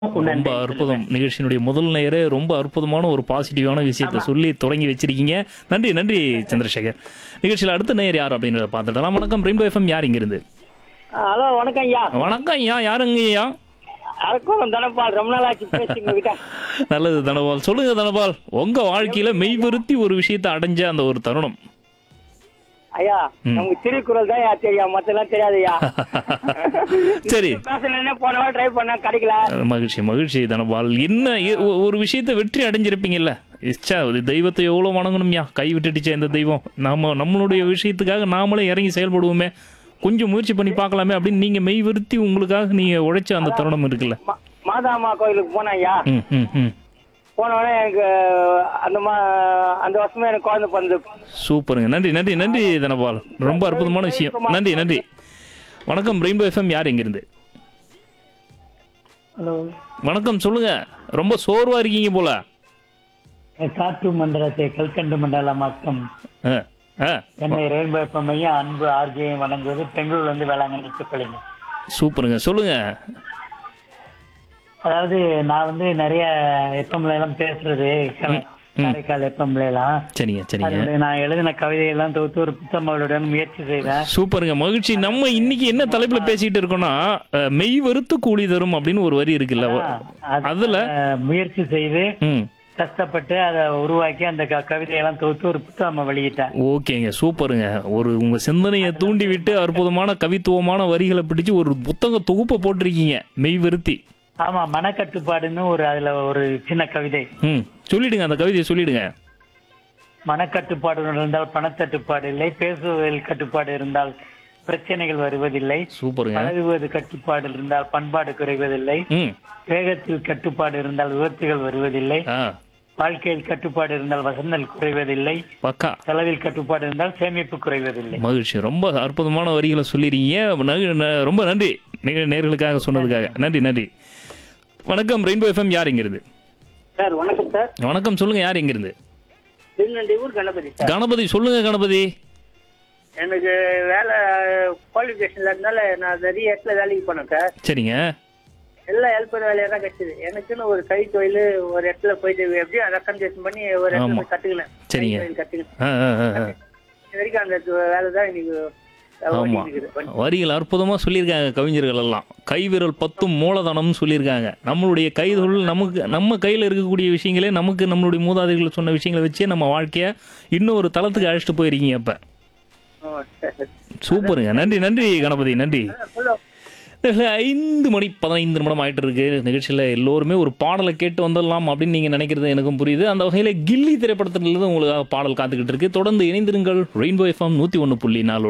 ரொம்ப அற்புதம் நிகழ்ச்சியினுடைய முதல் நேரே ரொம்ப அற்புதமான ஒரு பாசிட்டிவான விஷயத்தை சொல்லி தொடங்கி வச்சிருக்கீங்க நன்றி நன்றி சந்திரசேகர் நிகழ்ச்சியில் அடுத்த நேயர் யார் அப்படின்றத பார்த்துடலாம் வணக்கம் ரெயின்போ எஃப்எம் யார் இங்கிருந்து ஹலோ வணக்கம் ஐயா வணக்கம் ஐயா யாருங்க ஐயா அரக்கோணம் தனப்பால் ரொம்ப நாள் ஆச்சு பேசி உங்ககிட்ட நல்லது தனபால் சொல்லுங்க தனபால் உங்க வாழ்க்கையில மெய்வருத்தி ஒரு விஷயத்தை அடைஞ்ச அந்த ஒரு தருணம் ஐயா நமக்கு திருக்குறள் தான் ஐயா தெரியும் மத்தெல்லாம் தெரியாது ஐயா சரி பேசணும்னே போன வாரம் ட்ரை பண்ண கிடைக்கல மகிழ்ச்சி மகிழ்ச்சி தனபால் என்ன இ- ஒ- ஒரு விஷயத்தை வெற்றி அடைஞ்சிருப்பீங்கல்ல இச்சா ஒரு தெய்வத்தை எவ்வளோ வணங்கணும்யா கை விட்டுடுச்சே இந்த தெய்வம் நாம நம்மளுடைய விஷயத்துக்காக நாமளே இறங்கி செயல்படுவோமே கொஞ்சம் முயற்சி பண்ணி பார்க்கலாமே அப்படின்னு நீங்க மெய் வருத்தி உங்களுக்காக நீங்க உழைச்ச அந்த தருணம் இருக்குல்ல மா- மாதாம்மா கோயிலுக்கு போனேன் ஐயா ம் ம் ம் போன உடனே எனக்கு அந்த மா அந்த வருஷமே எனக்கு குழந்தை பிறந்து சூப்பருங்க நன்றி நன்றி நன்றி தனபால் ரொம்ப அற்புதமான விஷயம் நன்றி நன்றி வணக்கம் ரெயின்போ எஃப்எம் யார் எங்கிருந்து ஹலோ வணக்கம் சொல்லுங்க ரொம்ப சோர்வா இருக்கீங்க போல காற்று மண்டலத்தை கல்கண்டு மண்டலமாக்கம் ஆ ஆ என்னை ரெயின்போ எஃப்எம்மையும் அன்பு ஆர்ஜியையும் வழங்குவது பெங்களூர்ல இருந்து வேளாங்கண்ணி சுக்கலிங்க சூப்பருங்க சொல்லுங்க அதாவது நான் வந்து நிறைய எஃப்எம்ல எல்லாம் பேசுறது காரைக்கால் எஃப்எம்ல எல்லாம் சரிங்க சரிங்க அதோட நான் எழுதின கவிதையெல்லாம் தொகுத்து ஒரு புத்தகங்களுடன் முயற்சி செய்தேன் சூப்பருங்க மகிழ்ச்சி நம்ம இன்னைக்கு என்ன தலைப்புல பேசிட்டு இருக்கோம்னா அஹ், மெய் வறுத்து கூலி தரும் அப்படின்னு ஒரு வரி இருக்குல்ல அது- அதுல அஹ், முயற்சி செய்து ம் கஷ்டப்பட்டு அதை உருவாக்கி அந்த க- கவிதையெல்லாம் தொகுத்து ஒரு புத்தகம் வெளியிட்டேன் ஓகேங்க சூப்பருங்க ஒரு உங்க சிந்தனையை தூண்டி விட்டு அற்புதமான கவித்துவமான வரிகளை பிடிச்சு ஒரு புத்தக தொகுப்பை போட்டிருக்கீங்க மெய் வருத்தி ஆமா மனக்கட்டுப்பாடுன்னு ஒரு அதுல ஒரு சின்ன கவிதை ம் சொல்லிடுங்க அந்த கவிதையை சொல்லிடுங்க மனக்கட்டுப்பாடு இருந்தால் பணத்தட்டுப்பாடு இல்லை பேசுவதில் கட்டுப்பாடு இருந்தால் பிரச்சனைகள் வருவதில்லை சூப்பருங்க பழகுவது கட்டுப்பாடு இருந்தால் பண்பாடு குறைவதில்லை ம் வேகத்தில் கட்டுப்பாடு இருந்தால் விபத்துகள் வருவதில்லை ஆ வாழ்க்கையில் கட்டுப்பாடு இருந்தால் வசந்தல் குறைவதில்லை பக்கா செலவில் கட்டுப்பாடு இருந்தால் சேமிப்பு குறைவதில்லை மகிழ்ச்சி ரொம்ப அற்புதமான வரிகளை சொல்லிருக்கீங்க ந- ந- ரொம்ப நன்றி நிக- நேர்களுக்காக சொன்னதுக்காக நன்றி நன்றி வணக்கம் ரெயின்போ எஃப்எம் யார் இங்கிருந்து சார் வணக்கம் சார் வணக்கம் சொல்லுங்க யார் இங்கிருந்து திருநெல்வேலி ஊர் கணபதி சார் கணபதி சொல்லுங்க கணபதி எனக்கு வேலை குவாலிஃபிகேஷன்ல இருந்தால நான் நிறைய இடத்துல வேலைக்கு போனேன் சார் சரிங்க எல்லா ஹெல்ப்பர் வேலையா தான் கிடைச்சது எனக்குன்னு ஒரு கை தொழில் ஒரு இடத்துல போயிட்டு எப்படியும் ரெக்கமெண்டேஷன் பண்ணி ஒரு இடத்துல ஆமா. போய் கத்துக்கினேன் சரிங்க. கை தொழில் கத்துக்கினேன் ஆ, ஆ, ஆ, ஆ. இது வரைக்கும் அந்த வேலை தான் இன்னைக்கு ஆமா ஓடிட்டு இருக்குது. வரிகள் அற்புதமா சொல்லியிருக்காங்க கவிஞர்கள் எல்லாம் கைவிரல் பத்தும் மூலதனம்னு சொல்லியிருக்காங்க நம்மளுடைய கைதொழில் நமக்கு நம்ம கையில் இருக்கக்கூடிய விஷயங்களே நமக்கு நம்மளுடைய மூதாதைகள் சொன்ன விஷயங்களை வச்சே நம்ம வாழ்க்கைய இன்னும் ஒரு தளத்துக்கு அழைச்சிட்டு போயிருக்கீங்க அப்ப ஓ, சரி. சூப்பருங்க நன்றி நன்றி கணபதி நன்றி சொல்லு. இதுல ஐந்து மணி பதினைந்து நிமிடம் ஆயிட்டு இருக்கு நிகழ்ச்சியில் எல்லோருமே ஒரு பாடலை கேட்டு வந்துடலாம் அப்படின்னு நீங்க நினைக்கிறது எனக்கும் புரியுது அந்த வகையில கில்லி திரைப்படத்திலிருந்து உங்களுக்காக பாடல் காத்துக்கிட்டு இருக்கு தொடர்ந்து இணைந்திருங்கள் ரெயின்போ எஃப்எம் நூத்தி ஒன்று புள்ளி நாலு